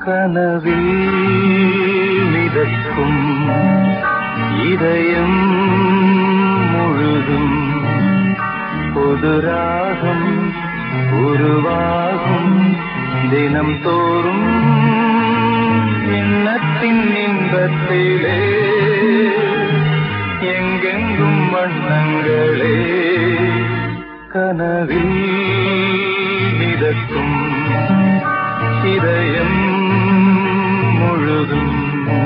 கனவில் மிதக்கும் இதயம் முழுதும் புது ராகம் உருவாகும் தினம் தோறும் எண்ணத்தின் இன்பத்திலே எங்கெங்கும் வண்ணங்களே கனவில் மிதக்கும் இதயம் முழுதும்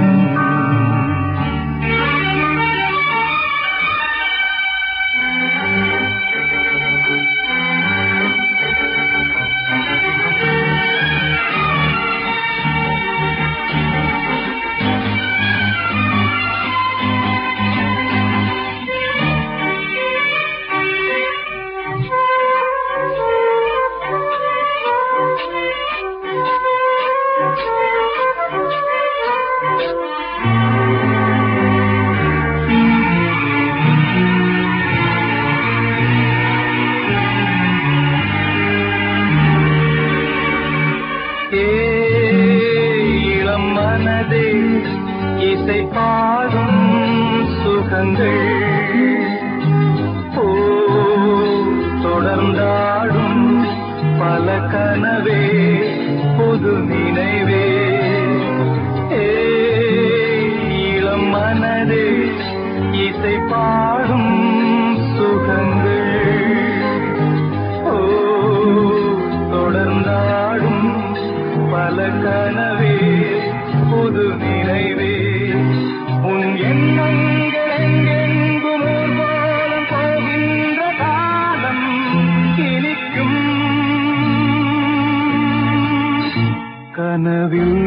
ஏ இளம் மனதே இசை பாடும் சுகங்கள் ஓ தொடர்ந்தாடும் பல கனவே புது நினைவே ஏ இளம் மனதே இசை பாடும் சுகங்கள் ஓ தொடர்ந்தாடும் பல கனவே புது நினைவே உன் எண்ணங்கள் எங்கெங்கும் ஊர்வலம் போகின்ற காலம் இனிக்கும் கனவில்